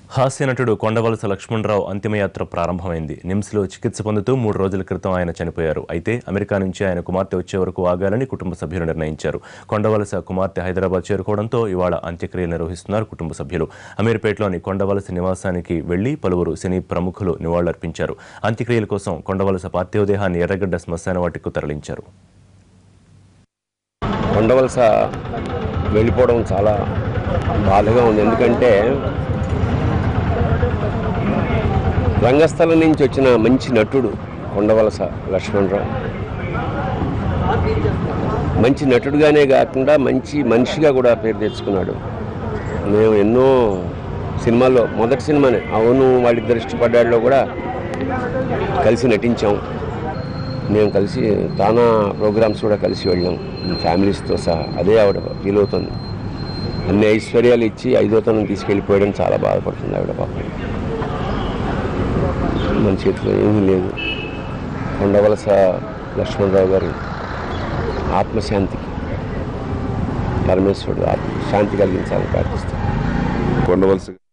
హాస్య నటుడు కొండవలస లక్ష్మణరావు అంతిమయాత్ర ప్రారంభమైంది నిమ్స్లో చికిత్స పొందుతూ మూడు రోజుల క్రితం ఆయన చనిపోయారు అయితే అమెరికా నుంచి ఆయన కుమార్తె వచ్చే వరకు ఆగాలని కుటుంబ సభ్యులు నిర్ణయించారు కొండవలస కుమార్తె హైదరాబాద్ చేరుకోవడంతో ఇవాళ అంత్యక్రియలు నిర్వహిస్తున్నారు కుటుంబ సభ్యులు అమీర్పేటలోని కొండవలస నివాసానికి వెళ్లి పలువురు సినీ ప్రముఖులు నివాళులర్పించారు అంత్యక్రియల కోసం కొండవలస పార్థివదేహాన్ని ఎర్రగడ్డ శ్మశాన వాటికి తరలించారు కొండవలస వెళ్ళిపోవడం చాలా బాధగా ఉంది ఎందుకంటే రంగస్థలం నుంచి వచ్చిన మంచి నటుడు కొండవలస లక్ష్మణరావు మంచి నటుడుగానే కాకుండా మంచి మనిషిగా కూడా పేరు తెచ్చుకున్నాడు మేము ఎన్నో సినిమాల్లో మొదటి సినిమానే అవును వాళ్ళిద్దరు ఇష్టపడ్డాడులో కూడా కలిసి నటించాం మేము కలిసి తానా ప్రోగ్రామ్స్ కూడా కలిసి వెళ్ళాం ఫ్యామిలీస్తో సహా అదే ఆవిడ ఫీల్ అవుతుంది అన్ని ఐశ్వర్యాలు ఇచ్చి ఐదోతనం తీసుకెళ్ళిపోయడం చాలా బాధపడుతుంది ఆవిడ పాపం మన చేతిలో ఏమీ లేదు కొండవలస లక్ష్మణరావు గారు ఆత్మశాంతికి పరమేశ్వరుడు ఆత్మ శాంతి కలిగించాలని ప్రార్థిస్తాం కొండవలస